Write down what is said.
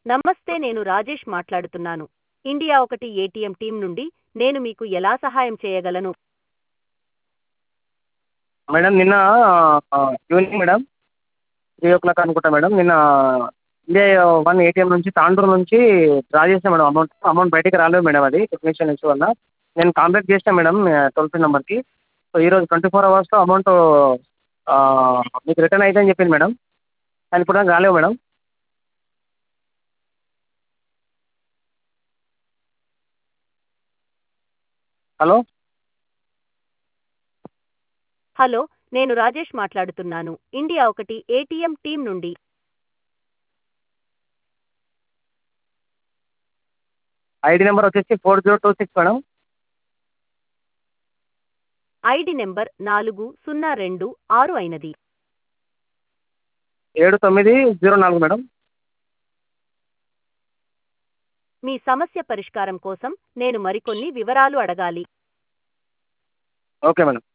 నమస్తే నేను రాజేష్ మాట్లాడుతున్నాను ఇండియా ఒకటి ఏటీఎం టీం నుండి నేను మీకు ఎలా సహాయం చేయగలను మేడం నిన్న evening madam three o'clock అనుకుంటా మేడం నిన్న ఇండియా వన్ ఏటీఎం నుంచి తాండూరు నుంచి డ్రా చేసిన మేడం అమౌంట్ అమౌంట్ బయటికి రాలేదు మేడం అది టెక్నీషియన్ ఇష్యూ వల్ల నేను కాంటాక్ట్ చేసిన మేడం టోల్ ఫ్రీ నెంబర్కి సో ఈరోజు ట్వంటీ ఫోర్ అవర్స్లో అమౌంట్ మీకు రిటర్న్ అవుతుందని చెప్పింది మేడం కానీ ఇప్పటిదాకా రాలేదు మేడం హలో హలో నేను రాజేష్ మాట్లాడుతున్నాను ఇండియా ఒకటి ఏటీఎం టీం నుండి ఐడి నెంబర్ వచ్చేసి four zero two six madam ID number నాలుగు సున్నా రెండు ఆరు అయినది ఏడు తొమ్మిది జీరో నాలుగు మేడం మీ సమస్య పరిష్కారం కోసం నేను మరికొన్ని వివరాలు అడగాలి ఓకే మేడం